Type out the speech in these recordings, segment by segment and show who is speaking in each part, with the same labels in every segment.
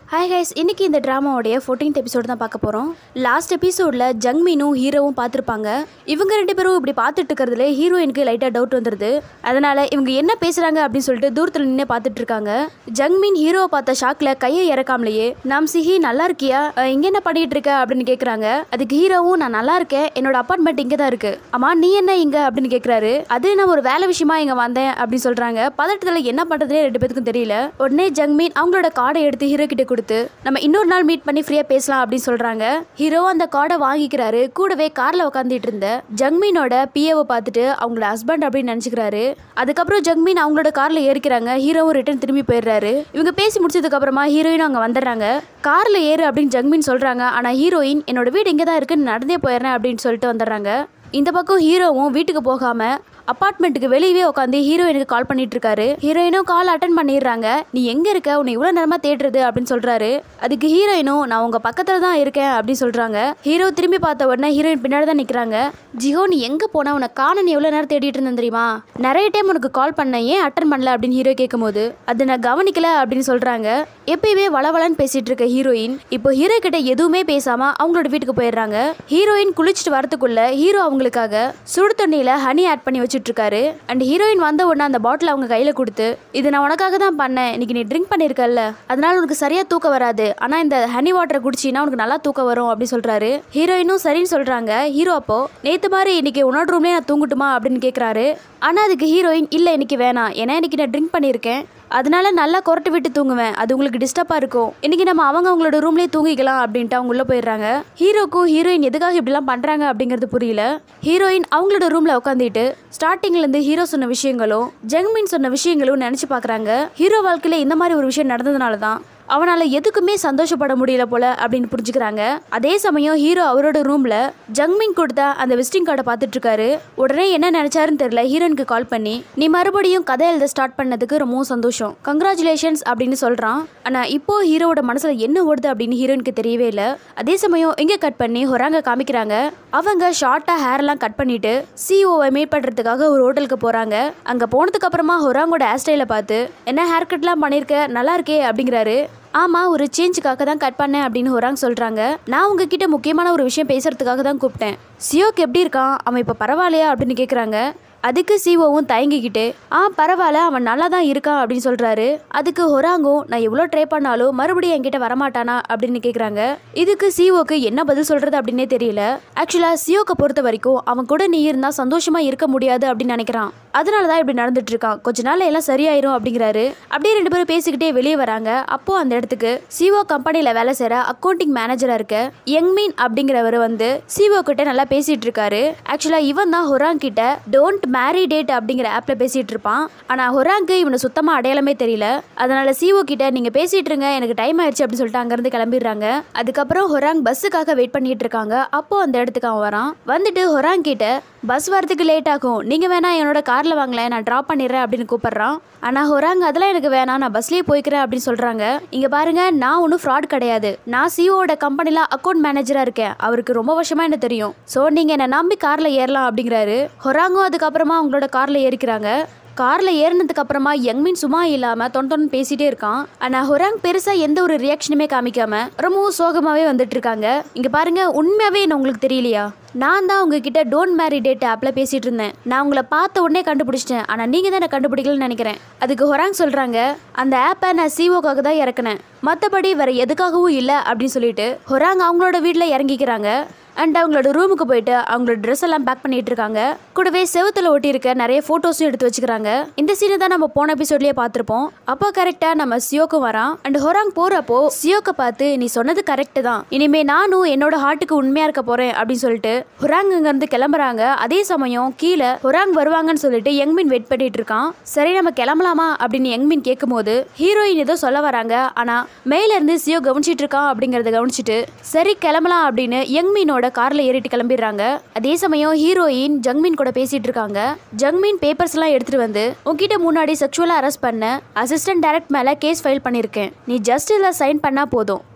Speaker 1: hi guys இன்னைக்கு இந்த ட்ராமாவோடைய fourteenth episode தான் பார்க்க போகிறோம் லாஸ்ட் எபிசோடில் ஜங்மீனும் ஹீரோவும் பார்த்துருப்பாங்க இவங்க ரெண்டு பேரும் இப்படி பார்த்துட்டு இருக்கிறதுல ஹீரோயினுக்கு லைட்டாக டவுட் வந்துடுது அதனால் இவங்க என்ன பேசுகிறாங்க அப்படின்னு சொல்லிட்டு தூரத்தில் நின்று பார்த்துட்டு இருக்காங்க ஜங்மீன் ஹீரோவை பார்த்த ஷாக்கில் கையை இறக்காமலேயே நாம் சிஹி நல்லா இருக்கியா அஹ், இங்க என்ன பண்ணிட்டு இருக்க அப்படின்னு கேட்குறாங்க அதுக்கு ஹீரோவும் நான் நல்லா இருக்கேன் என்னோட அப்பார்ட்மெண்ட் இங்கே தான் இருக்கு அம்மா நீ என்ன இங்க அப்படின்னு கேட்குறாரு அது நான் ஒரு வேலை விஷயமா இங்கே வந்தேன் அப்படின்னு சொல்கிறாங்க பதட்டத்தில் என்ன பண்ணுறதுனே ரெண்டு பேத்துக்கும் தெரியல உடனே ஜங்மீன் அவங்களோட கார்டை எடுத்து ஹீரோ கிட்ட கொடுத்து நம்ம இன்னொரு நாள் மீட் பண்ணி ஃப்ரீயாக பேசலாம் அப்படின்னு சொல்கிறாங்க ஹீரோ அந்த கார்டை வாங்கிக்கிறாரு கூடவே காரில் உட்காந்துட்டு இருந்த ஜங்மீனோட பிஏவை பார்த்துட்டு அவங்களோட ஹஸ்பண்ட் அப்படின்னு நினச்சிக்கிறாரு அதுக்கப்புறம் ஜங்மீன் அவங்களோட காரில் ஏறிக்கிறாங்க ஹீரோவும் ரிட்டர்ன் திரும்பி போயிடுறாரு இவங்க பேசி முடிச்சதுக்கு அப்புறமா ஹீரோயின் அங்கே வந்துடுறாங்க காரில் ஏறு அப்படின்னு ஜங்மீன் சொல்கிறாங்க ஆனால் ஹீரோயின் என்னோட வீடு இங்கே தான் இருக்குன்னு நடந்தே போயிடுறேன் அப்படின்னு சொல்லிட்டு வந்துடுறாங்க இந்த பக்கம் ஹீரோவும் வீட்டுக்கு போகாம அப்பார்ட்மெண்ட்டுக்கு வெளியவே உட்காந்து ஹீரோயினுக்கு கால் பண்ணிட்டு இருக்காரு ஹீரோயினும் கால் அட்டன் பண்ணிடுறாங்க நீ எங்க இருக்க உன்னை இவ்வளவு நேரமா தேடுறது அப்படின்னு சொல்றாரு அதுக்கு ஹீரோயினும் நான் உங்க பக்கத்துல தான் இருக்கேன் அப்படின்னு சொல்றாங்க ஹீரோ திரும்பி பார்த்த உடனே ஹீரோயின் பின்னாடி தான் நிக்கிறாங்க ஜிஹோ நீ எங்க போன உன்னை காண நீ எவ்வளவு நேரம் தேடிட்டு இருந்தேன் தெரியுமா நிறைய டைம் உனக்கு கால் பண்ண ஏன் அட்டன் பண்ணல அப்படின்னு ஹீரோ கேட்கும்போது அது நான் கவனிக்கல அப்படின்னு சொல்றாங்க எப்பயுமே வளவளன்னு பேசிட்டு இருக்க ஹீரோயின் இப்போ ஹீரோ கிட்ட எதுவுமே பேசாம அவங்களோட வீட்டுக்கு போயிடுறாங்க ஹீரோயின் குளிச்சுட்டு வரதுக்குள்ள ஹீரோ அவங்களுக்காக சுடு தண்ணியில ஹனி ஆட் பண்ணி வச்சுட்டு இருக்காரு அண்ட் ஹீரோயின் வந்த உடனே அந்த பாட்டில் அவங்க கையில கொடுத்து இது நான் உனக்காக தான் பண்ணேன் இன்னைக்கு நீ ட்ரிங்க் பண்ணிருக்கல்ல அதனால உனக்கு சரியா தூக்கம் வராது ஆனா இந்த ஹனி வாட்டரை குடிச்சின்னா உனக்கு நல்லா தூக்கம் வரும் அப்படின்னு சொல்றாரு ஹீரோயினும் சரின்னு சொல்றாங்க ஹீரோ அப்போ நேத்து மாதிரி இன்னைக்கு உன்னோட ரூம்லயே நான் தூங்கட்டுமா அப்படின்னு கேக்குறாரு ஆனா அதுக்கு ஹீரோயின் இல்ல இன்னைக்கு வேணாம் ஏன்னா இன்னைக்கு நான் ட்ரிங்க் பண்ணியிருக்கேன் அதனால நல்லா கொரட்டு விட்டு தூங்குவேன் அது உங்களுக்கு டிஸ்டர்பாக இருக்கும் இன்னைக்கு நம்ம அவங்க அவங்களோட ரூம்லேயே தூங்கிக்கலாம் அப்படின்ட்டு அவங்க உள்ள போயிடுறாங்க ஹீரோக்கும் ஹீரோயின் எதுக்காக இப்படிலாம் பண்ணுறாங்க அப்படிங்கிறது புரியல ஹீரோயின் அவங்களோட ரூமில் உட்காந்துட்டு ஸ்டார்டிங்லேருந்து ஹீரோ சொன்ன விஷயங்களும் ஜெங்மின் சொன்ன விஷயங்களும் நினச்சி பார்க்குறாங்க ஹீரோ வாழ்க்கையில் இந்த மாதிரி ஒரு விஷயம் நடந்ததுனால தான் அவனால எதுக்குமே சந்தோஷப்பட முடியல போல அப்படின்னு புரிஞ்சுக்கிறாங்க அதே சமயம் ஹீரோ அவரோட ரூம்ல ஜங்மின் கொடுத்த அந்த விசிட்டிங் கார்டை பார்த்துட்டு இருக்காரு உடனே என்ன நினைச்சாருன்னு தெரியல ஹீரோனுக்கு கால் பண்ணி நீ மறுபடியும் கதை எழுத ஸ்டார்ட் பண்ணதுக்கு ரொம்பவும் சந்தோஷம் கங்க்ராச்சுலேஷன்ஸ் அப்படின்னு சொல்றான் ஆனா இப்போ ஹீரோவோட மனசுல என்ன ஓடுது அப்படின்னு ஹீரோனுக்கு தெரியவே இல்லை அதே சமயம் இங்க கட் பண்ணி ஹொராங்க காமிக்கிறாங்க அவங்க ஷார்ட்டா ஹேர் எல்லாம் கட் பண்ணிட்டு சிஓவை மீட் பண்றதுக்காக ஒரு ஹோட்டலுக்கு போறாங்க அங்க போனதுக்கு அப்புறமா ஹொராங்கோட ஹேர் ஸ்டைலை பார்த்து என்ன ஹேர் கட்லாம் பண்ணிருக்க நல்லா இருக்கே அப்படிங்கிறாரு ஆமா ஒரு சேஞ்சுக்காக தான் கட் பண்ணேன் அப்படின்னு ஹொராங் சொல்றாங்க நான் உங்ககிட்ட முக்கியமான ஒரு விஷயம் பேசுறதுக்காக தான் கூப்பிட்டேன் சியோக்கு எப்படி இருக்கான் அவன் இப்போ பரவாயில்லையா அப்படின்னு கேக்குறாங்க அதுக்கு சிஓவும் தயங்கிக்கிட்டு ஆ பரவாயில்ல அவன் நல்லா தான் இருக்கான் அப்படின்னு சொல்றாரு அதுக்கு ஹொராங்கும் நான் எவ்வளோ ட்ரை பண்ணாலும் மறுபடியும் என்கிட்ட வரமாட்டானா அப்படின்னு கேட்குறாங்க இதுக்கு சிஓக்கு என்ன பதில் சொல்றது அப்படின்னே தெரியல ஆக்சுவலா சிஓக்கு பொறுத்த வரைக்கும் அவன் கூட நீ இருந்தா சந்தோஷமா இருக்க முடியாது அப்படின்னு நினைக்கிறான் அதனால தான் இப்படி நடந்துட்டு இருக்கான் கொஞ்ச நாள்ல எல்லாம் சரியாயிரும் அப்படிங்கிறாரு அப்படியே ரெண்டு பேரும் பேசிக்கிட்டே வெளியே வராங்க அப்போ அந்த இடத்துக்கு சிஓ கம்பெனில வேலை செய்யற அக்கௌண்டிங் மேனேஜரா இருக்க யங்மீன் அப்படிங்கிறவர் வந்து சிஓ கிட்ட நல்லா பேசிட்டு இருக்காரு ஆக்சுவலா இவன் தான் ஹொராங் கிட்ட டோன்ட் மேரி டேட் அப்படிங்கிற ஆப்ல பேசிட்டு இருப்பான் ஆனா ஹொராங்க்கு இவனை சுத்தமா அடையாளமே தெரியல அதனால சிஓ கிட்ட நீங்க பேசிட்டு இருங்க எனக்கு டைம் ஆயிடுச்சு அப்படின்னு சொல்லிட்டு அங்கிருந்து கிளம்பிடுறாங்க அதுக்கப்புறம் ஹொராங் பஸ்ஸுக்காக வெயிட் பண்ணிட்டு இருக்காங்க அப்போ அந்த இடத்துக்கு அவன் வரான் வந்துட்டு ஹொராங் கிட்ட பஸ் வரதுக்கு லேட் ஆகும் நீங்க வேணா என்னோட கார்ல வாங்கல நான் டிராப் பண்ணிடுறேன் அப்படின்னு கூப்பிடுறான் ஆனா ஹொராங் அதெல்லாம் எனக்கு வேணாம் நான் பஸ்லயே போய்க்கிறேன் அப்படின்னு சொல்றாங்க இங்க பாருங்க நான் ஒன்றும் ஃப்ராட் கிடையாது நான் சிஓட கம்பெனில அக்கௌண்ட் மேனேஜரா இருக்கேன் அவருக்கு ரொம்ப வருஷமா என்ன தெரியும் ஸோ நீங்க என்ன நம்பி கார்ல ஏறலாம் அப்படிங்கிறாரு ஹொராங்கும் அதுக்கப்புறமா அவங்களோட கார்ல ஏறிக்கிறாங்க கார்ல ஏறினதுக்கு அப்புறமா யங்மின் சும்மா இல்லாம தொன் தொன் பேசிட்டே இருக்கான் ஆனா ஹொராங் பெருசா எந்த ஒரு ரியாக்ஷனுமே காமிக்காம ரொம்பவும் சோகமாவே வந்துட்டு இருக்காங்க இங்க பாருங்க உண்மையாவே என்ன உங்களுக்கு தெரியலையா நான் தான் உங்ககிட்ட டோன்ட் மேரி டேட் ஆப்ல பேசிட்டு இருந்தேன் நான் உங்களை பார்த்த உடனே கண்டுபிடிச்சிட்டேன் ஆனா நீங்க தான் என்ன கண்டுபிடிக்கலன்னு நினைக்கிறேன் அதுக்கு ஹொராங் சொல்றாங்க அந்த ஆப்பை நான் சிஓக்காக தான் இறக்குனேன் மற்றபடி வேற எதுக்காகவும் இல்லை அப்படின்னு சொல்லிட்டு ஹொராங் அவங்களோட வீட்டில் இறங்கிக்கிறாங்க அண்ட் அவங்களோட ரூமுக்கு போயிட்டு அவங்களோட ட்ரெஸ் எல்லாம் பேக் பண்ணிட்டு இருக்காங்க கூடவே செவுத்துல ஒட்டி இருக்க நிறைய போட்டோஸும் எடுத்து வச்சுக்கிறாங்க இந்த சீனை தான் நம்ம போன எபிசோட்லயே பார்த்திருப்போம் அப்போ கரெக்டா நம்ம சியோக்கு வரான் அண்ட் ஹொராங் போறப்போ சியோக்க பார்த்து நீ சொன்னது கரெக்ட் தான் இனிமே நானும் என்னோட ஹார்ட்டுக்கு உண்மையா இருக்க போறேன் அப்படின்னு சொல்லிட்டு ஹொராங் அங்க இருந்து கிளம்புறாங்க அதே சமயம் கீழே ஹொராங் வருவாங்கன்னு சொல்லிட்டு யங்மின் வெயிட் பண்ணிட்டு இருக்கான் சரி நம்ம கிளம்பலாமா அப்படின்னு யங்மின் கேட்கும்போது ஹீரோயின் ஏதோ சொல்ல வராங்க ஆனா மேல இருந்து சியோ கவனிச்சிட்டு இருக்கான் அப்படிங்கறத கவனிச்சிட்டு சரி கிளம்பலாம் அப்படின்னு யங்மீனோட கார்ல ஏறிட்டு கிளம்பிடுறாங்க அதே சமயம் ஹீரோயின் ஜங்மீன் கூட பேசிட்டு இருக்காங்க ஜங்மீன் பேப்பர்ஸ் எல்லாம் எடுத்துட்டு வந்து உன்கிட்ட முன்னாடி செக்ஷுவலா அரெஸ்ட் பண்ண அசிஸ்டன்ட் டைரக்ட் மேல கேஸ் ஃபைல் பண்ணிருக்கேன் நீ ஜஸ்ட் இதுல சைன் பண்ணா போதும்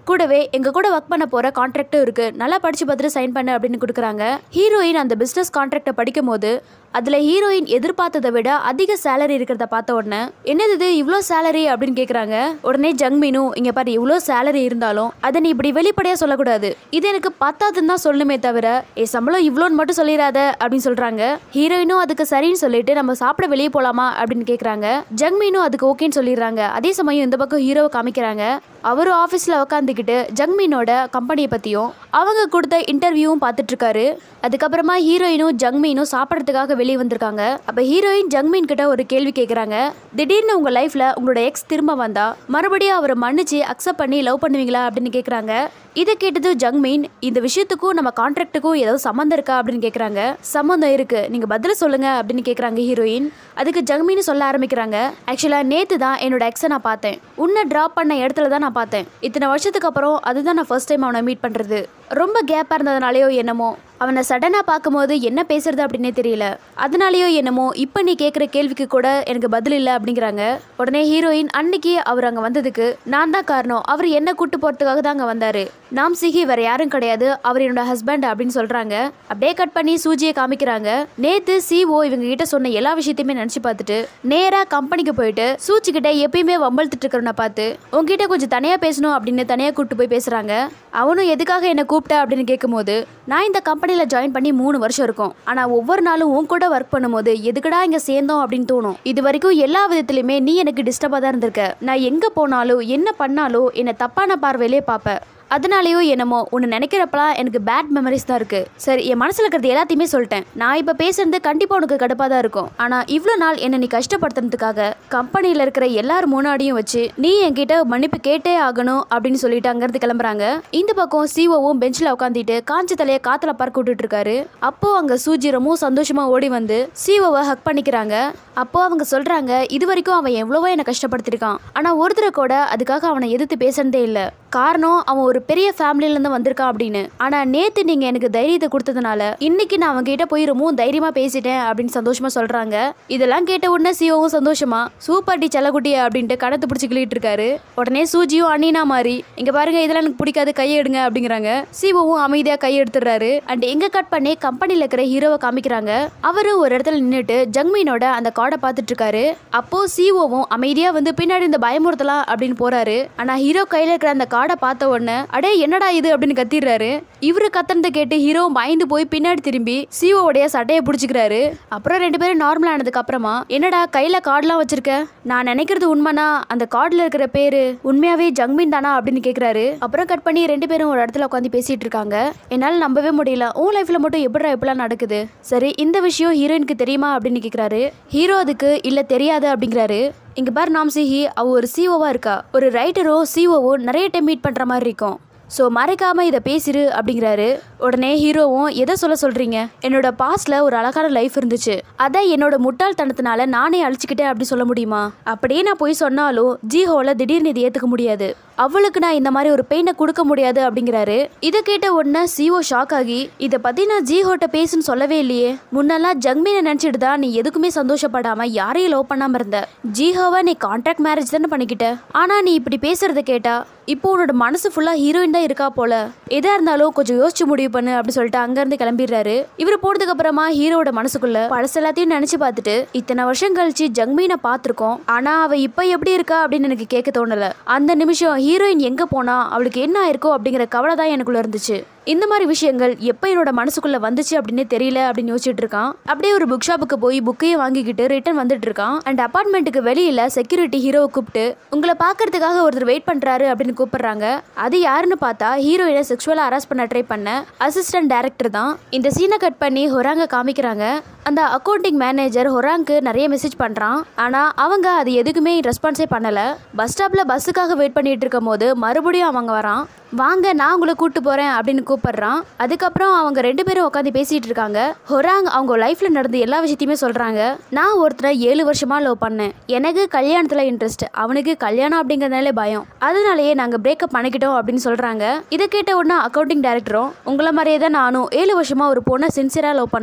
Speaker 1: கூடவே எங்க கூட ஒர்க் பண்ண போற கான்ட்ராக்டும் இருக்கு நல்லா படிச்சு பார்த்துட்டு சைன் பண்ணு அப்படின்னு கொடுக்குறாங்க ஹீரோயின் அந்த பிசினஸ் கான்ட்ராக்டை படிக்கும் போது அதுல ஹீரோயின் எதிர்பார்த்ததை விட அதிக சேலரி இருக்கிறத பார்த்த உடனே என்னது இது இவ்வளோ சேலரி அப்படின்னு கேக்குறாங்க உடனே ஜங்மீனு இங்க பாரு இவ்வளோ சேலரி இருந்தாலும் அதை நீ இப்படி வெளிப்படையா சொல்லக்கூடாது இது எனக்கு பத்தாதுன்னு தான் சொல்லணுமே தவிர ஏ சம்பளம் இவ்வளோன்னு மட்டும் சொல்லிடாத அப்படின்னு சொல்றாங்க ஹீரோயினும் அதுக்கு சரின்னு சொல்லிட்டு நம்ம சாப்பிட வெளியே போலாமா அப்படின்னு கேக்குறாங்க ஜங்மீனும் அதுக்கு ஓகேன்னு சொல்லிடுறாங்க அதே சமயம் இந்த பக்கம் ஹீரோவை காமிக்கிறாங்க அவரும் ஆஃபீஸில் உட்காந்துக்கிட்டு ஜங்மீனோட கம்பெனியை பற்றியும் அவங்க கொடுத்த இன்டர்வியூவும் பார்த்துட்டு இருக்காரு அதுக்கப்புறமா ஹீரோயினும் ஜங்மீனும் சாப்பிட்றதுக்காக வெளியே வந்திருக்காங்க அப்போ ஹீரோயின் ஜங்மீன் கிட்ட ஒரு கேள்வி கேட்குறாங்க திடீர்னு உங்கள் லைஃப்பில் உங்களோட எக்ஸ் திரும்ப வந்தா மறுபடியும் அவரை மன்னிச்சு அக்செப்ட் பண்ணி லவ் பண்ணுவீங்களா அப்படின்னு கேட்குறாங்க இதை கேட்டது ஜங்மீன் இந்த விஷயத்துக்கும் நம்ம கான்ட்ராக்ட்டுக்கும் ஏதாவது சம்மந்தம் இருக்கா அப்படின்னு கேட்குறாங்க சம்மந்தம் இருக்கு நீங்க பதில சொல்லுங்க அப்படின்னு கேட்குறாங்க ஹீரோயின் அதுக்கு ஜங்மீன் சொல்ல ஆரம்பிக்கிறாங்க ஆக்சுவலாக நேத்து தான் என்னோட எக்ஸை நான் பார்த்தேன் உன்னை ட்ராப் பண்ண இடத்துல தான் நான் பார்த்தேன் இத்தனை வருஷத்துக்கு அப்புறம் அதுதான் நான் ஃபர்ஸ்ட் டைம் அவனை மீட் பண்ணுறது ரொம்ப கேப்பாக இருந்ததுனாலயோ என்னமோ அவனை சடனாக பார்க்கும்போது என்ன பேசுறது அப்படின்னே தெரியல அதனாலயோ என்னமோ இப்போ நீ கேட்குற கேள்விக்கு கூட எனக்கு பதில் இல்லை அப்படிங்கிறாங்க உடனே ஹீரோயின் அன்னைக்கு அவர் அங்கே வந்ததுக்கு நான் தான் காரணம் அவர் என்ன கூட்டு போகிறதுக்காக தான் அங்கே வந்தார் நாம் சிகி வேற யாரும் கிடையாது அவர் என்னோட ஹஸ்பண்ட் அப்படின்னு சொல்கிறாங்க அப்படியே கட் பண்ணி சூஜியை காமிக்கிறாங்க நேத்து சிஓ இவங்க கிட்ட சொன்ன எல்லா விஷயத்தையுமே நினச்சி பார்த்துட்டு நேராக கம்பெனிக்கு போயிட்டு சூச்சி கிட்ட எப்பயுமே வம்பழுத்துட்டு இருக்கிறவனை பார்த்து உங்ககிட்ட கொஞ்சம் தனியாக பேசணும் அப்படின்னு தனியாக கூப்பிட்டு போய் பேசுகிறாங்க அவனும் எதுக்காக என்னை கூப்பிட்ட அப்படின்னு கேட்கும்போது நான் இந்த கம்பெனியில் ஜாயின் பண்ணி மூணு வருஷம் இருக்கும் ஆனால் ஒவ்வொரு நாளும் உன் கூட ஒர்க் பண்ணும்போது எதுக்குடா இங்கே சேர்ந்தோம் அப்படின்னு தோணும் இது வரைக்கும் எல்லா விதத்துலையுமே நீ எனக்கு டிஸ்டர்பாக தான் இருந்திருக்க நான் எங்கே போனாலும் என்ன பண்ணாலும் என்னை தப்பான பார்வையிலே பார்ப்ப அதனாலயோ என்னமோ உன்னை நினைக்கிறப்பலாம் எனக்கு பேட் மெமரிஸ் தான் இருக்கு சரி என் மனசுல இருக்கிறது எல்லாத்தையுமே சொல்லிட்டேன் நான் இப்ப பேசுறது கண்டிப்பா உனக்கு கடுப்பா தான் இருக்கும் ஆனா இவ்வளோ நாள் என்னை நீ கஷ்டப்படுத்துறதுக்காக கம்பெனியில இருக்கிற எல்லாரும் முன்னாடியும் வச்சு நீ என்கிட்ட மன்னிப்பு கேட்டே ஆகணும் அப்படின்னு சொல்லிட்டு அங்கிருந்து கிளம்புறாங்க இந்த பக்கம் சிஓவும் பெஞ்சில் உட்காந்துட்டு காஞ்ச தலையை காத்துல பறக்க விட்டுட்டு இருக்காரு அப்போ அங்க சூஜி ரொம்ப சந்தோஷமா ஓடி வந்து சிஓவை ஹக் பண்ணிக்கிறாங்க அப்போ அவங்க சொல்றாங்க இது வரைக்கும் அவன் எவ்வளவோ என்னை கஷ்டப்படுத்திருக்கான் ஆனா ஒருத்தரை கூட அதுக்காக அவனை எதிர்த்து பேசுறதே இல்லை காரணம் அவன் ஒரு பெரிய ஃபேமிலில இருந்து வந்திருக்கான் அப்படின்னு ஆனா நேத்து நீங்க எனக்கு தைரியத்தை கொடுத்ததுனால இன்னைக்கு நான் அவங்க கிட்ட போய் ரொம்பவும் தைரியமா பேசிட்டேன் அப்படின்னு சந்தோஷமா சொல்றாங்க இதெல்லாம் கேட்ட உடனே சிஓவும் சந்தோஷமா சூப்பர் டி செல்லக்குட்டி அப்படின்ட்டு கணத்து பிடிச்சி கிளிட்டு இருக்காரு உடனே சூஜியும் அண்ணினா மாதிரி இங்க பாருங்க இதெல்லாம் எனக்கு பிடிக்காது கையை எடுங்க அப்படிங்கிறாங்க சிஓவும் அமைதியா கை எடுத்துடுறாரு அண்ட் எங்க கட் பண்ணி கம்பெனில இருக்கிற ஹீரோவை காமிக்கிறாங்க அவரு ஒரு இடத்துல நின்னுட்டு ஜங்மீனோட அந்த கார்டை பார்த்துட்டு இருக்காரு அப்போ சிஓவும் அமைதியா வந்து பின்னாடி இந்த பயமுறுத்தலாம் அப்படின்னு போறாரு ஆனா ஹீரோ கையில இருக்கிற அந்த கார்டை பார்த்த உடனே அடே என்னடா இது அப்படின்னு கத்திடுறாரு இவரு கத்துனதை கேட்டு ஹீரோ பயந்து போய் பின்னாடி திரும்பி சிஓ உடைய சட்டையை பிடிச்சிக்கிறாரு அப்புறம் ரெண்டு பேரும் நார்மல் ஆனதுக்கு அப்புறமா என்னடா கையில கார்டுலாம் வச்சிருக்க நான் நினைக்கிறது உண்மைனா அந்த கார்டுல இருக்கிற பேரு உண்மையாவே ஜங்மீன் தானா அப்படின்னு கேக்குறாரு அப்புறம் கட் பண்ணி ரெண்டு பேரும் ஒரு இடத்துல உட்காந்து பேசிட்டு இருக்காங்க என்னால நம்பவே முடியல உன் லைஃப்ல மட்டும் எப்படிடா எப்படிலாம் நடக்குது சரி இந்த விஷயம் ஹீரோயினுக்கு தெரியுமா அப்படின்னு கேக்குறாரு ஹீரோ அதுக்கு இல்ல தெரியாது அப்படிங்கிறாரு இங்க பாரு நாம் சிஹி அவ ஒரு சிஓவா இருக்கா ஒரு ரைட்டரோ சிஓவோ நிறைய டைம் மீட் பண்ற மாதிரி இருக்கும் ஸோ மறைக்காம இதை பேசிரு அப்படிங்கிறாரு உடனே ஹீரோவும் எதை சொல்ல சொல்றீங்க என்னோட பாஸ்ட்ல ஒரு அழகான லைஃப் இருந்துச்சு அதை என்னோட முட்டாள்தனத்தினால நானே அழிச்சுக்கிட்டேன் அப்படி சொல்ல முடியுமா அப்படியே நான் போய் சொன்னாலும் ஜிஹோல திடீர்னு இதை ஏத்துக்க முடியாது அவளுக்கு நான் இந்த மாதிரி ஒரு பெயினை கொடுக்க முடியாது அப்படிங்கிறாரு இதை கேட்ட உடனே சிஓ ஷாக் ஆகி இதை பத்தி நான் ஜிஹோட்ட பேசுன்னு சொல்லவே இல்லையே முன்னெல்லாம் ஜங்மீனை நினைச்சிட்டு தான் நீ எதுக்குமே சந்தோஷப்படாம யாரையும் லவ் பண்ணாம இருந்த ஜிஹோவை நீ கான்ட்ராக்ட் மேரேஜ் தானே பண்ணிக்கிட்ட ஆனா நீ இப்படி பேசுறத கேட்டா இப்போ உன்னோட மனசு ஃபுல்லா ஹீரோயின் தான் இருக்கா போல எதா இருந்தாலும் கொஞ்சம் யோசிச்சு முடிவு பண்ணு அப்படின்னு சொல்லிட்டு அங்கிருந்து கிளம்பிடுறாரு இவர் போனதுக்கு அப்புறமா ஹீரோட மனசுக்குள்ள பழசு எல்லாத்தையும் நினைச்சு பார்த்துட்டு இத்தனை வருஷம் கழிச்சு ஜங்மீனை பார்த்திருக்கோம் ஆனா அவ இப்ப எப்படி இருக்கா அப்படின்னு எனக்கு கேட்க தோணல அந்த நிமிஷம் ஹீரோயின் எங்க போனா அவளுக்கு என்ன ஆயிருக்கோ அப்படிங்கிற கவலை தான் எனக்குள்ள இருந்துச்சு இந்த மாதிரி விஷயங்கள் எப்போ என்னோட மனசுக்குள்ள வந்துச்சு அப்படின்னே தெரியல அப்படின்னு யோசிச்சுட்டு இருக்கான் அப்படியே ஒரு புக் ஷாப்புக்கு போய் புக்கையும் வாங்கிக்கிட்டு ரிட்டர்ன் வந்துட்டு இருக்கான் அண்ட் அபார்ட்மெண்ட்டுக்கு வெளியில செக்யூரிட்டி ஹீரோவை கூப்பிட்டு உங்களை பார்க்கறதுக்காக ஒருத்தர் வெயிட் பண்றாரு அப்படின்னு கூப்பிடுறாங்க அது யாருன்னு பார்த்தா ஹீரோயினை செக்ஷுவலா அரெஸ்ட் பண்ண ட்ரை பண்ண அசிஸ்டன்ட் டைரக்டர் தான் இந்த சீனை கட் பண்ணி ஹொராங்க காமிக்கிறாங்க அந்த அக்கௌண்டிங் மேனேஜர் ஹொராங்க்கு நிறைய மெசேஜ் பண்றான் ஆனா அவங்க அது எதுக்குமே ரெஸ்பான்ஸே பண்ணல பஸ் ஸ்டாப்ல பஸ்ஸுக்காக வெயிட் பண்ணிட்டு இருக்கும் போது மறுபடியும் அவங்க வரான் வாங்க நான் உங்களை கூட்டு போறேன் அப்படின்னு கூப்பிடுறான் அதுக்கப்புறம் அவங்க ரெண்டு பேரும் உட்காந்து பேசிட்டு இருக்காங்க ஹொராங் அவங்க லைஃப்ல நடந்த எல்லா விஷயத்தையுமே சொல்றாங்க நான் ஒருத்தரை ஏழு வருஷமா லவ் பண்ணேன் எனக்கு கல்யாணத்துல இன்ட்ரெஸ்ட் அவனுக்கு கல்யாணம் அப்படிங்கறதுனால பயம் அதனாலயே நாங்க பிரேக்கப் பண்ணிக்கிட்டோம் அப்படின்னு சொல்றாங்க இதை கேட்ட உடனே அக்கௌண்டிங் டைரக்டரும் உங்களை மாதிரியே தான் நானும் ஏழு வருஷமா ஒரு பொண்ணை சின்சியரா லவ் பண்ணேன்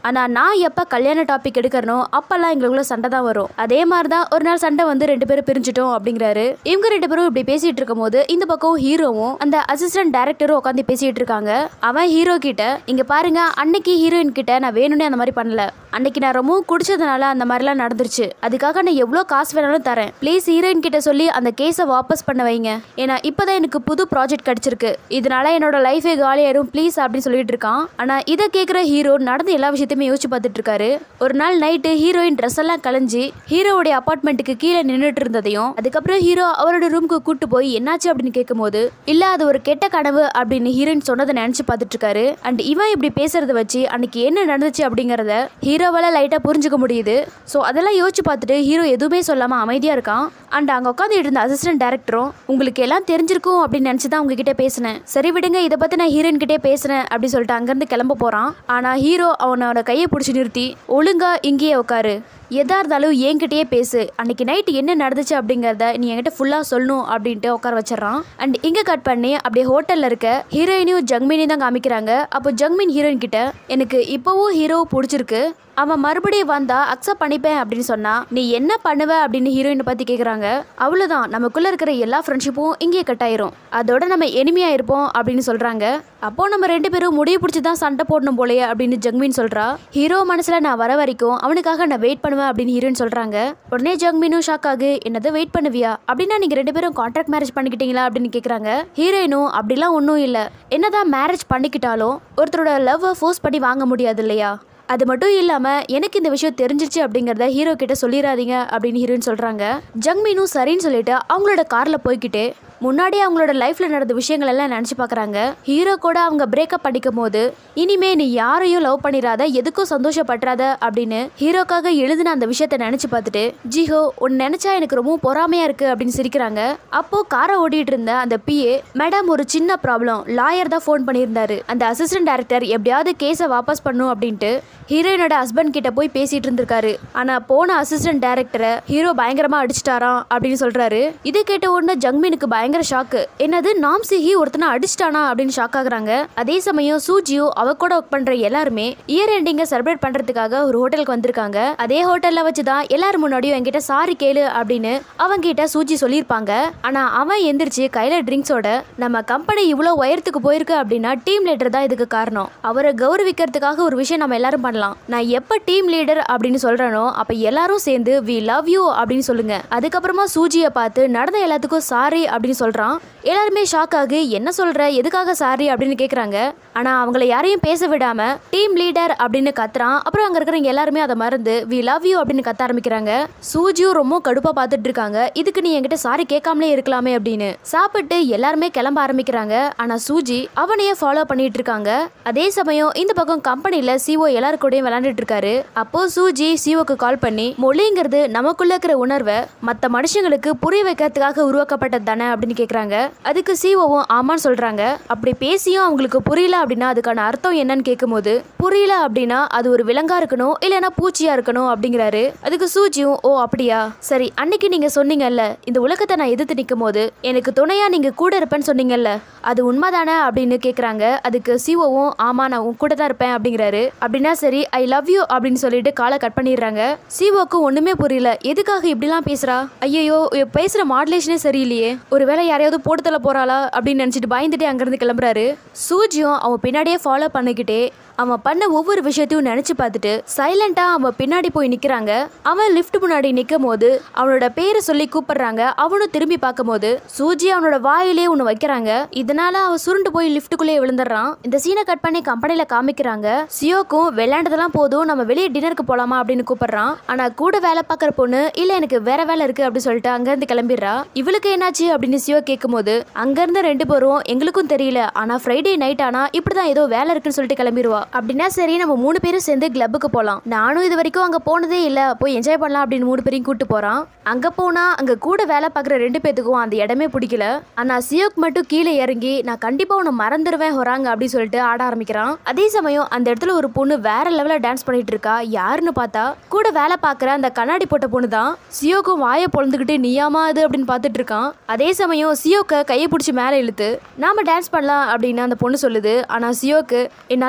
Speaker 1: ஆனால் நான் எப்போ கல்யாண டாபிக் எடுக்கிறனோ அப்போல்லாம் எங்களுக்குள்ள சண்டை தான் வரும் அதே மாதிரி தான் ஒரு நாள் சண்டை வந்து ரெண்டு பேரும் பிரிஞ்சிட்டோம் அப்படிங்கிறாரு இவங்க ரெண்டு பேரும் இப்படி பேசிட்டு இருக்கும் போது இந்த பக்கம் ஹீரோவும் அந்த அசிஸ்டன்ட் டைரக்டரும் உட்காந்து பேசிட்டு இருக்காங்க அவன் ஹீரோ கிட்ட இங்க பாருங்க அன்னைக்கு ஹீரோயின் கிட்ட நான் வேணும்னே அந்த மாதிரி பண்ணல அன்னைக்கு நான் ரொம்பவும் குடிச்சதுனால அந்த மாதிரிலாம் நடந்துருச்சு அதுக்காக நான் எவ்வளோ காசு வேணாலும் தரேன் ப்ளீஸ் ஹீரோயின் கிட்ட சொல்லி அந்த கேஸை வாபஸ் பண்ண வைங்க ஏன்னா இப்போதான் எனக்கு புது ப்ராஜெக்ட் கிடைச்சிருக்கு இதனால என்னோட லைஃபே காலியாயிரும் ப்ளீஸ் அப்படின்னு சொல்லிட்டு இருக்கான் ஆனா இதை கேட்குற ஹீரோ நடந்த எல்லா விஷயத்தையுமே யோசிச்சு பார்த்துட்டு இருக்காரு ஒரு நாள் நைட்டு ஹீரோயின் ட்ரெஸ் எல்லாம் கலைஞ்சு ஹீரோவுடைய அப்பார்ட்மெண்ட்டுக்கு கீழே நின்றுட்டு இருந்ததையும் அதுக்கப்புறம் ஹீரோ அவரோட ரூமுக்கு கூட்டு போய் என்னாச்சு அப்படின்னு கேட்கும்போது இல்ல அது ஒரு கெட்ட கனவு அப்படின்னு ஹீரோயின் சொன்னதை நினைச்சு பார்த்துட்டு இருக்காரு அண்ட் இவன் இப்படி பேசுறத வச்சு அன்னைக்கு என்ன நடந்துச்சு அப்படிங்கறத ஹீரோவால லைட்டா புரிஞ்சுக்க முடியுது ஸோ அதெல்லாம் யோசிச்சு பார்த்துட்டு ஹீரோ எதுவுமே சொல்லாம அமைதியா இருக்கான் அண்ட் அங்க உட்காந்து இருந்த அசிஸ்டன்ட் டேரக்டரும் உங்களுக்கு எல்லாம் தெரிஞ்சிருக்கும் அப்படின்னு நினைச்சு தான் உங்ககிட்ட பேசினேன் சரி விடுங்க இதை பத்தி நான் ஹீரோயின் கிட்டே பேசுறேன் அப்படி சொல்லிட்டு அங்கிருந்து கிளம்ப போறான் ஆனா ஹீரோ அவனோட கையை பிடிச்சி நிறுத்தி ஒழுங்கா இங்கேயே உட்காரு எதா இருந்தாலும் என்கிட்டயே பேசு அன்னைக்கு நைட்டு என்ன நடந்துச்சு அப்படிங்கறத நீ என்கிட்ட ஃபுல்லாக சொல்லணும் அப்படின்ட்டு உட்கார வச்சிடறான் அண்ட் இங்கே கட் பண்ணி அப்படியே ஹோட்டலில் இருக்க ஹீரோயினையும் ஜங்மினையும் தான் காமிக்கிறாங்க அப்போ ஜங்மின் ஹீரோயின் கிட்ட எனக்கு இப்போவும் ஹீரோ பிடிச்சிருக்கு அவன் மறுபடியும் வந்தா அக்செப்ட் பண்ணிப்பேன் அப்படின்னு சொன்னா நீ என்ன பண்ணுவ அப்படின்னு ஹீரோயினை பத்தி கேக்குறாங்க அவ்வளவுதான் நமக்குள்ள இருக்கிற எல்லா ஃப்ரெண்ட்ஷிப்பும் இங்கேயே கட் ஆயிரும் அதோட நம்ம எனிமையா இருப்போம் அப்படின்னு சொல்றாங்க அப்போ நம்ம ரெண்டு பேரும் முடிவு பிடிச்சி தான் சண்டை போடணும் போலயே அப்படின்னு ஜங்மீன் சொல்றா ஹீரோ மனசுல நான் வர வரைக்கும் அவனுக்காக நான் வெயிட் பண்ணுவேன் அப்படின்னு ஹீரோயின் சொல்றாங்க உடனே ஜங்மீனும் ஷாக் ஆகு என்னது வெயிட் பண்ணுவியா அப்படின்னா நீங்க ரெண்டு பேரும் கான்ட்ராக்ட் மேரேஜ் பண்ணிக்கிட்டீங்களா அப்படின்னு கேக்குறாங்க ஹீரோயினும் அப்படிலாம் ஒன்றும் இல்லை என்னதான் மேரேஜ் பண்ணிக்கிட்டாலும் ஒருத்தரோட லவ்வை ஃபோர்ஸ் பண்ணி வாங்க முடியாது இல்லையா அது மட்டும் இல்லாமல் எனக்கு இந்த விஷயம் தெரிஞ்சிச்சு அப்படிங்கிறத ஹீரோ கிட்ட சொல்லிடாதீங்க அப்படின்னு ஹீரோயின் சொல்கிறாங்க ஜங்மீனும் சரின்னு சொல்லிட்டு அவங்களோட காரில் போய்கிட்டு முன்னாடி அவங்களோட லைஃப்ல நடந்த விஷயங்கள் எல்லாம் நினச்சி பார்க்குறாங்க ஹீரோ கூட அவங்க பிரேக்கப் படிக்கும் போது இனிமே நீ யாரையும் லவ் பண்ணிடாத எதுக்கும் சந்தோஷப்பட்டுறாத அப்படின்னு ஹீரோக்காக எழுதின அந்த விஷயத்த நினச்சி பார்த்துட்டு ஜிஹோ உன் நினச்சா எனக்கு ரொம்ப பொறாமையா இருக்கு அப்படின்னு சிரிக்கிறாங்க அப்போ காரை ஓடிட்டு இருந்த அந்த பிஏ மேடம் ஒரு சின்ன ப்ராப்ளம் லாயர் தான் ஃபோன் பண்ணியிருந்தாரு அந்த அசிஸ்டன்ட் டைரக்டர் எப்படியாவது கேஸை வாபஸ் பண்ணும் அப்படின்ட்டு ஹீரோயினோட ஹஸ்பண்ட் கிட்ட போய் பேசிட்டு இருந்திருக்காரு ஆனா போன அசிஸ்டன்ட் டைரக்டரை ஹீரோ பயங்கரமா அடிச்சிட்டாராம் அப்படின்னு சொல்றாரு இதை கேட்ட உடனே ஜங்மீனுக்கு பயங்கர ஷாக்கு என்னது நாம் சிஹி ஒருத்தனை அடிச்சிட்டானா அப்படின்னு ஷாக் ஆகுறாங்க அதே சமயம் சூஜியோ அவ கூட ஒர்க் பண்ற எல்லாருமே இயர் எண்டிங்கை செலிப்ரேட் பண்றதுக்காக ஒரு ஹோட்டலுக்கு வந்திருக்காங்க அதே ஹோட்டல்ல வச்சுதான் எல்லாரும் முன்னாடியும் என்கிட்ட சாரி கேளு அப்படின்னு அவங்க கிட்ட சூஜி சொல்லியிருப்பாங்க ஆனா அவன் எந்திரிச்சு கையில ட்ரிங்க்ஸோட நம்ம கம்பெனி இவ்வளோ உயரத்துக்கு போயிருக்கு அப்படின்னா டீம் லீடர் தான் இதுக்கு காரணம் அவரை கௌரவிக்கிறதுக்காக ஒரு விஷயம் நம்ம எல்லாரும் பண்ணலாம் நான் எப்ப டீம் லீடர் அப்படின்னு சொல்றேனோ அப்ப எல்லாரும் சேர்ந்து வி லவ் யூ அப்படின்னு சொல்லுங்க அதுக்கப்புறமா சூஜியை பார்த்து நடந்த எல்லாத்துக்கும் சாரி அப்படின்னு சொல்றான் எல்லாருமே ஷாக் ஆகி என்ன சொல்ற எதுக்காக சாரி அப்படின்னு கேக்குறாங்க ஆனா அவங்கள யாரையும் பேச விடாம டீம் லீடர் அப்படின்னு கத்துறான் அப்புறம் அங்க இருக்கிறவங்க எல்லாருமே அதை மறந்து வி லவ் யூ அப்படின்னு கத்த ஆரம்பிக்கிறாங்க சூஜியும் ரொம்ப கடுப்பா பார்த்துட்டு இருக்காங்க இதுக்கு நீ என்கிட்ட சாரி கேட்காமலே இருக்கலாமே அப்படின்னு சாப்பிட்டு எல்லாருமே கிளம்ப ஆரம்பிக்கிறாங்க ஆனா சூஜி அவனையே ஃபாலோ பண்ணிட்டு இருக்காங்க அதே சமயம் இந்த பக்கம் கம்பெனில சிஓ எல்லாரு கூடயும் விளையாண்டுட்டு இருக்காரு அப்போ சூஜி சிஓக்கு கால் பண்ணி மொழிங்கிறது நமக்குள்ள இருக்கிற உணர்வை மத்த மனுஷங்களுக்கு புரிய வைக்கிறதுக்காக உருவாக்கப்பட்டது தானே அப்படின்னு கேக்குறாங்க அதுக்கு சிஓவும் ஆமான்னு சொல்றாங்க அப்படி பேசியும் அவங்களுக்கு புரியல அப்படின்னா அதுக்கான அர்த்தம் என்னன்னு கேட்கும்போது புரியல அப்படின்னா அது ஒரு விலங்கா இருக்கணும் இல்லைன்னா பூச்சியா இருக்கணும் அப்படிங்கிறாரு அதுக்கு சூஜியும் ஓ அப்படியா சரி அன்னைக்கு நீங்க சொன்னீங்கல்ல இந்த உலகத்தை நான் எதிர்த்து நிற்கும் போது எனக்கு துணையா நீங்க கூட இருப்பேன்னு சொன்னீங்கல்ல அது உண்மைதானே அப்படின்னு கேக்குறாங்க அதுக்கு சிஓவும் ஆமா நான் உன் கூட தான் இருப்பேன் அப்படிங்கிறாரு அப்படின்னா சரி ஐ லவ் யூ அப்படின்னு சொல்லிட்டு காலை கட் பண்ணிடுறாங்க சிஓக்கு ஒண்ணுமே புரியல எதுக்காக இப்படிலாம் பேசுறா ஐயோ பேசுற மாடுலேஷனே சரியில்லையே ஒருவேளை யாரையாவது போட்டுத்தல போறாளா அப்படின்னு நினைச்சிட்டு பயந்துட்டு அங்கிருந்து கிளம்புறாரு சூஜியும் அவன் பின்னாடியே ஃபாலோ பண்ணிக்கிட்டே அவன் பண்ண ஒவ்வொரு விஷயத்தையும் நினைச்சு பார்த்துட்டு சைலண்டா அவன் பின்னாடி போய் நிக்கிறாங்க அவன் லிஃப்ட் முன்னாடி நிற்கும் போது அவனோட பேரை சொல்லி கூப்பிடுறாங்க அவனும் திரும்பி பார்க்கும் போது சூஜி அவனோட வாயிலே ஒன்று வைக்கிறாங்க இதனால அவன் சுருண்டு போய் லிஃப்ட்டுக்குள்ளேயே விழுந்துடுறான் இந்த சீனை கட் பண்ணி கம்பெனில காமிக்கிறாங்க சியோக்கும் விளையாண்டதெல்லாம் போதும் நம்ம வெளியே டின்னருக்கு போலாமா அப்படின்னு கூப்பிடுறான் ஆனா கூட வேலை பார்க்குற பொண்ணு இல்ல எனக்கு வேற வேலை இருக்கு அப்படின்னு சொல்லிட்டு அங்கிருந்து கிளம்பிடுறா இவளுக்கு என்னாச்சு அப்படின்னு சியோ கேட்கும்போது அங்கிருந்து ரெண்டு பேரும் எங்களுக்கும் தெரியல ஆனா ஃப்ரைடே நைட் ஆனா இப்படிதான் ஏதோ வேலை இருக்குன்னு சொல்லிட்டு கிளம்பிடுவா அப்படின்னா சரி நம்ம மூணு பேரும் சேர்ந்து கிளப்புக்கு போகலாம் நானும் இது வரைக்கும் அங்கே போனதே இல்லை போய் என்ஜாய் பண்ணலாம் அப்படின்னு மூணு பேரையும் கூட்டு போகிறான் அங்கே போனால் அங்கே கூட வேலை பார்க்குற ரெண்டு பேத்துக்கும் அந்த இடமே பிடிக்கல ஆனால் சியோக் மட்டும் கீழே இறங்கி நான் கண்டிப்பாக உன்னை மறந்துடுவேன் வராங்க அப்படின்னு சொல்லிட்டு ஆட ஆரம்பிக்கிறான் அதே சமயம் அந்த இடத்துல ஒரு பொண்ணு வேற லெவலில் டான்ஸ் பண்ணிட்டு இருக்கா யாருன்னு பார்த்தா கூட வேலை பார்க்குற அந்த கண்ணாடி போட்ட பொண்ணு தான் சியோக்கும் வாயை பொழந்துக்கிட்டு நீயாமா அது அப்படின்னு பார்த்துட்டு இருக்கான் அதே சமயம் சியோக்க கையை பிடிச்சி மேலே இழுத்து நாம டான்ஸ் பண்ணலாம் அப்படின்னு அந்த பொண்ணு சொல்லுது ஆனால் சியோக்கு என்னால் நம்பவே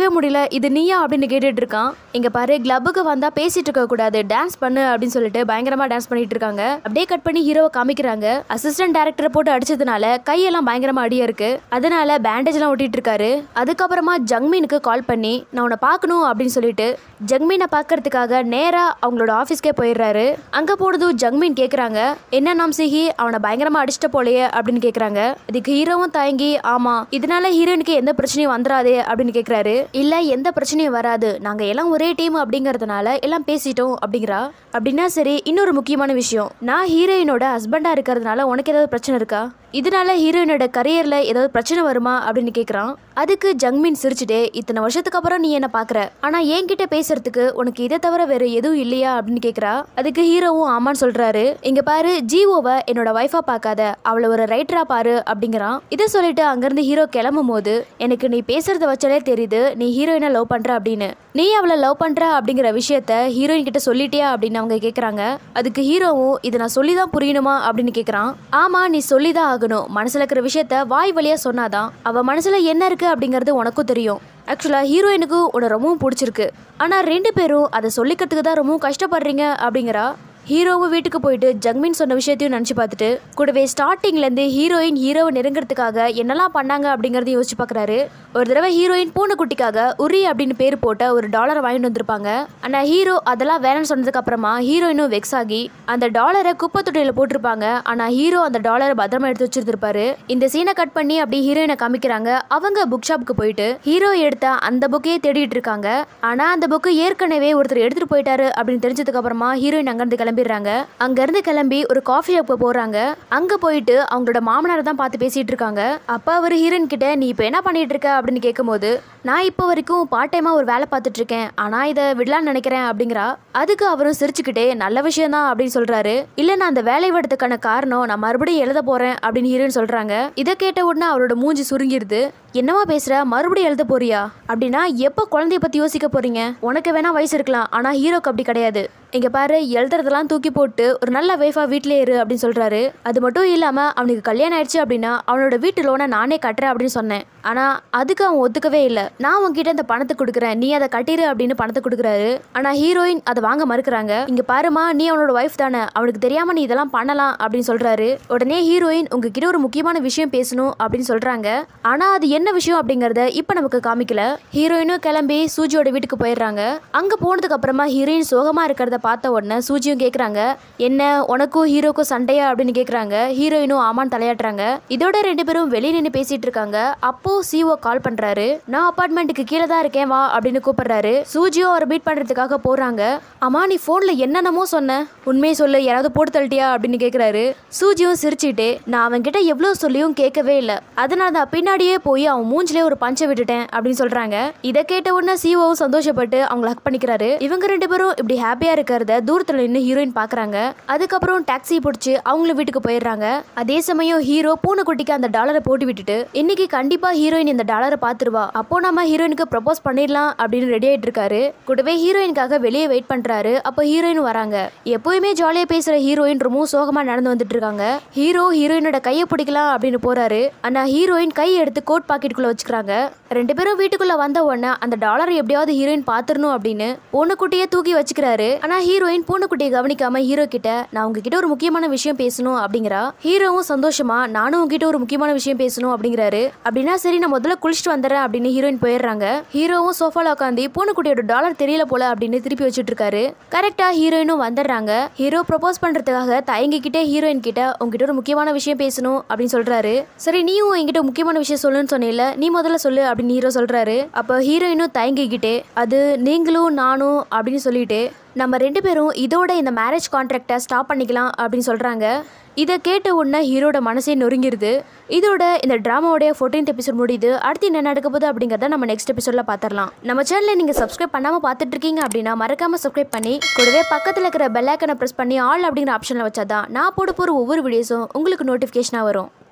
Speaker 1: நம்பவே முடியல இது நீயா அப்படின்னு கேட்டுட்டு இருக்கான் இங்க பாரு கிளப்புக்கு வந்தா பேசிட்டு இருக்க கூடாது டான்ஸ் பண்ணு அப்படின்னு சொல்லிட்டு பயங்கரமா டான்ஸ் பண்ணிட்டு இருக்காங்க அப்படியே கட் பண்ணி ஹீரோவை காமிக்கிறாங்க அசிஸ்டன்ட் டேரக்டரை போட்டு அடிச்சதுனால கையெல்லாம் பயங்கரமா அடியா இருக்கு அதனால பேண்டேஜ் எல்லாம் ஒட்டிட்டு இருக்காரு அதுக்கப்புறமா ஜங்மீனுக்கு கால் பண்ணி நான் உன்னை பார்க்கணும் அப்படின்னு சொல்லிட்டு ஜங்மீனை பார்க்கறதுக்காக நேரா அவங்களோட ஆஃபீஸ்க்கே போயிடுறாரு அங்க போனதும் ஜங்மீன் கேக்குறாங்க என்ன நாம் சிஹி அவனை பயங்கரமா அடிச்சிட்ட போலயே அப்படின்னு கேக்குறாங்க இதுக்கு ஹீரோவும் தயங்கி ஆமா இதனால ஹீரோயினுக்கு எந்த பிரச்சனையும் வந்துடாதே அப்படின்னு கேக்குறாரு இல்ல எந்த பிரச்சனையும் வராது நாங்க எல்லாம் ஒரே டீம் அப்படிங்கறதுனால எல்லாம் பேசிட்டோம் அப்படிங்கிறா அப்படின்னா சரி இன்னொரு முக்கியமான விஷயம் நான் ஹீரோயினோட ஹஸ்பண்டா இருக்கிறதுனால உனக்கு ஏதாவது பிரச்சனை இருக்கா இதனால ஹீரோயினோட கரியர்ல ஏதாவது பிரச்சனை வருமா அப்படின்னு கேக்குறான் அதுக்கு ஜங்மின் சிரிச்சுட்டே இத்தனை வருஷத்துக்கு அப்புறம் நீ என்ன பாக்குற ஆனா என்கிட்ட பேசுறதுக்கு உனக்கு இதை தவிர வேற எதுவும் இல்லையா அப்படின்னு கேக்குறா அதுக்கு ஹீரோவும் ஆமான்னு சொல்றாரு இங்க பாரு ஜீவோவை என்னோட வைஃபா பார்க்காத அவளை ஒரு ரைட்டரா பாரு அப்படிங்கிறான் இதை சொல்லிட்டு அங்கிருந்து ஹீரோ கிளம்பும் போது எனக்கு நீ பேசுறத வச்சாலே தெரியுது நீ ஹீரோயினை லவ் பண்ற அப்படின்னு நீ அவளை லவ் பண்ற அப்படிங்கிற விஷயத்த ஹீரோயின் கிட்ட சொல்லிட்டியா அப்படின்னு அவங்க கேக்குறாங்க அதுக்கு ஹீரோவும் இதை நான் சொல்லிதான் புரியணுமா அப்படின்னு கேக்குறான் ஆமா நீ சொல்லிதான் ஆகணும் மனசுல இருக்கிற விஷயத்த வாய் வழியா சொன்னாதான் அவ மனசுல என்ன இருக்கு அப்படிங்கறது உனக்கும் தெரியும் ஆக்சுவலாக ஹீரோயினுக்கு உன்னை ரொம்பவும் பிடிச்சிருக்கு ஆனால் ரெண்டு பேரும் அதை சொல்லிக்கிறதுக்கு தான் ரொம்பவும் கஷ்டப்படுறீங்க அப்படிங்கிறா ஹீரோவும் வீட்டுக்கு போயிட்டு ஜங்மின் சொன்ன விஷயத்தையும் நினச்சி பார்த்துட்டு கூடவே ஸ்டார்டிங்லேருந்து ஹீரோயின் ஹீரோவை நெருங்கிறதுக்காக என்னெல்லாம் பண்ணாங்க அப்படிங்கிறதையும் யோசிச்சு பார்க்குறாரு ஒரு தடவை ஹீரோயின் பூனைக்குட்டிக்காக உரி அப்படின்னு பேர் போட்ட ஒரு டாலரை வாங்கிட்டு வந்திருப்பாங்க ஆனால் ஹீரோ அதெல்லாம் வேணும்னு சொன்னதுக்கு அப்புறமா ஹீரோயினும் வெக்ஸ் ஆகி அந்த டாலரை குப்பை தொட்டியில் போட்டிருப்பாங்க ஆனால் ஹீரோ அந்த டாலரை பத்திரமா எடுத்து வச்சிருந்திருப்பாரு இந்த சீனை கட் பண்ணி அப்படி ஹீரோயினை காமிக்கிறாங்க அவங்க புக் ஷாப்புக்கு போயிட்டு ஹீரோ எடுத்த அந்த புக்கையே தேடிட்டு இருக்காங்க ஆனால் அந்த புக்கு ஏற்கனவே ஒருத்தர் எடுத்துட்டு போயிட்டாரு அப்படின்னு தெரிஞ்சதுக்கு அப்புறமா ஹீரோயின் அங்கிருந்து கிளம்பிடுறாங்க அங்கிருந்து கிளம்பி ஒரு காஃபி ஷாப்புக்கு போறாங்க அங்க போயிட்டு அவங்களோட மாமனாரை தான் பார்த்து பேசிட்டு இருக்காங்க அப்ப அவர் ஹீரோயின் கிட்ட நீ இப்போ என்ன பண்ணிட்டு இருக்க அப்படின்னு கேட்கும்போது நான் இப்போ வரைக்கும் பார்ட் டைமா ஒரு வேலை பார்த்துட்டு இருக்கேன் ஆனா இதை விடலான்னு நினைக்கிறேன் அப்படிங்கிறா அதுக்கு அவரும் சிரிச்சுக்கிட்டே நல்ல விஷயம் தான் அப்படின்னு சொல்றாரு இல்ல நான் அந்த வேலை விடத்துக்கான காரணம் நான் மறுபடியும் எழுத போறேன் அப்படின்னு ஹீரோயின் சொல்றாங்க இதை கேட்ட உடனே அவரோட மூஞ்சி சுருங்கிருது என்னவா பேசுற மறுபடியும் எழுத போறியா அப்படின்னா எப்போ குழந்தைய பத்தி யோசிக்க போறீங்க உனக்கு வேணா வயசு இருக்கலாம் ஆனா ஹீரோக்கு அப்படி கிடையாது இங்க பாரு எழுதுறதெல்லாம் தூக்கி போட்டு ஒரு நல்ல வைஃபா வீட்லயே இரு அப்படின்னு சொல்றாரு அது மட்டும் இல்லாம அவனுக்கு கல்யாணம் ஆயிடுச்சு அப்படின்னா அவனோட வீட்டு லோனை நானே கட்டுறேன் அப்படின்னு சொன்னேன் ஆனா அதுக்கு அவன் ஒத்துக்கவே இல்லை நான் உன்கிட்ட இந்த பணத்தை கொடுக்குறேன் நீ அதை கட்டிரு அப்படின்னு பணத்தை கொடுக்குறாரு ஆனா ஹீரோயின் அதை வாங்க மறுக்கிறாங்க இங்க பாருமா நீ அவனோட ஒய்ஃப் தானே அவனுக்கு தெரியாம நீ இதெல்லாம் பண்ணலாம் அப்படின்னு சொல்றாரு உடனே ஹீரோயின் உங்ககிட்ட ஒரு முக்கியமான விஷயம் பேசணும் அப்படின்னு சொல்றாங்க ஆனா அது என்ன விஷயம் அப்படிங்கறத இப்ப நமக்கு காமிக்கல ஹீரோயினும் கிளம்பி சூஜியோட வீட்டுக்கு போயிடுறாங்க அங்க போனதுக்கு அப்புறமா ஹீரோயின் சோகமா இருக்கிறத பார்த்த உடனே சூஜியும் கேக்குறாங்க என்ன உனக்கும் ஹீரோக்கும் சண்டையா அப்படின்னு கேக்குறாங்க ஹீரோயினும் ஆமான்னு தலையாட்டுறாங்க இதோட ரெண்டு பேரும் வெளியே நின்று பேசிட்டு இருக்காங்க அப்போ சிஓ கால் பண்றாரு நான் அபார்ட்மெண்ட்டுக்கு கீழே தான் இருக்கேன் வா அப்படின்னு கூப்பிடுறாரு சூஜியும் அவரை மீட் பண்றதுக்காக போறாங்க அம்மா நீ போன்ல என்னென்னமோ சொன்ன உண்மையை சொல்லு யாராவது போட்டு தள்ளிட்டியா அப்படின்னு கேக்குறாரு சூஜியும் சிரிச்சுட்டு நான் அவன்கிட்ட எவ்வளவு சொல்லியும் கேட்கவே இல்லை அதனால தான் பின்னாடியே போய் அவன் மூஞ்சிலே ஒரு பஞ்சை விட்டுட்டேன் அப்படின்னு சொல்றாங்க இதை கேட்ட உடனே சிஓவும் சந்தோஷப்பட்டு அவங்கள ஹக் பண்ணிக்கிறாரு இவங்க ரெண்டு பேரும் இப்படி ஹாப்பியா இருக்கிறத தூரத்துல நின்று ஹீரோயின் பாக்குறாங்க அதுக்கப்புறம் டாக்ஸி பிடிச்சி அவங்களும் வீட்டுக்கு போயிடுறாங்க அதே சமயம் ஹீரோ பூனைக்குட்டிக்கு அந்த டாலரை போட்டு விட்டுட்டு இன்னைக்கு கண்டிப்பா ஹீரோயின் இந்த டாலரை பாத்துருவா அப்போ நம்ம ஹீரோயினுக்கு ப்ரப்போஸ் பண்ணிடலாம் அப்படின்னு ரெடி ஆயிட்டு இருக்காரு கூடவே ஹீரோயினுக்காக வெளியே வெயிட் பண்றாரு அப்போ ஹீரோயின் வராங்க எப்பவுமே ஜாலியா பேசுற ஹீரோயின் ரொம்பவும் சோகமா நடந்து வந்துட்டு இருக்காங்க ஹீரோ ஹீரோயினோட கையை பிடிக்கலாம் அப்படின்னு போறாரு ஆனா ஹீரோயின் கை எடுத்து கோட் பாக்கெட்டுக்குள்ள வச்சுக்கிறாங்க ரெண்டு பேரும் வீட்டுக்குள்ள வந்த உடனே அந்த டாலரை எப்படியாவது ஹீரோயின் பாத்துறணும் அப்படின்னு பூனைக்குட்டியை தூக்கி வச்சுக்கிறாரு ஆனா ஹீரோயின் பூனைக்குட்டியை கவனிக்காம ஹீரோ கிட்ட நான் உங்ககிட்ட ஒரு முக்கியமான விஷயம் பேசணும் அப்படிங்கிறா ஹீரோவும் சந்தோஷமா நானும் உங்ககிட்ட ஒரு முக்கியமான விஷயம் பேசணும் அப்படிங்கிறாரு அப்படின்னா சரி நான் முதல்ல குளிச்சுட்டு வந்துடுறேன் அப்படின்னு ஹீரோயின் போயிடுறாங்க ஹீரோவும் சோஃபால உட்காந்து பூனைக்குட்டியோட டாலர் தெரியல போல அப்படின்னு திருப்பி வச்சுட்டு இருக்காரு கரெக்டா ஹீரோயினும் வந்துடுறாங்க ஹீரோ ப்ரப்போஸ் பண்றதுக்காக தயங்கிக்கிட்டே ஹீரோயின் கிட்ட உங்ககிட்ட ஒரு முக்கியமான விஷயம் பேசணும் அப்படின்னு சொல்றாரு சரி நீயும் என்கிட்ட முக்கியமான விஷயம் சொல்லுன்னு சொன்னேல நீ முதல்ல சொல்லு அப்படின்னு ஹீரோ சொல்றாரு அப்போ ஹீரோயினும் தயங்கிக்கிட்டே அது நீங்களும் நானும் அப்படின்னு சொல்லிட்டு நம்ம ரெண்டு பேரும் இதோட இந்த மேரேஜ் கான்ட்ராக்டை ஸ்டாப் பண்ணிக்கலாம் அப்படின்னு சொல்றாங்க இதை கேட்ட உடனே ஹீரோட மனசே நொறுங்கிருது இதோட இந்த ட்ராமாவோடைய ஃபோர்டீன்த் எபிசோட் முடியுது அடுத்து என்ன நடக்க போகுது அப்படிங்கிறத நம்ம நெக்ஸ்ட் எபிசோட்ல பார்த்துடலாம் நம்ம சேனலை நீங்க சப்ஸ்கிரைப் பண்ணாம பார்த்துட்டு இருக்கீங்க அப்படின்னா மறக்காம சப்ஸ்கிரைப் பண்ணி கூடவே பக்கத்தில் இருக்கிற பெல் ஐக்கனை ப்ரெஸ் பண்ணி ஆல் அப்படிங்கிற ஆப்ஷனில் வச்சாதான் நான் போட போகிற ஒவ்வொரு வீடியோஸும் உங்களுக்கு நோட்டிஃபிகேஷனாக வரும்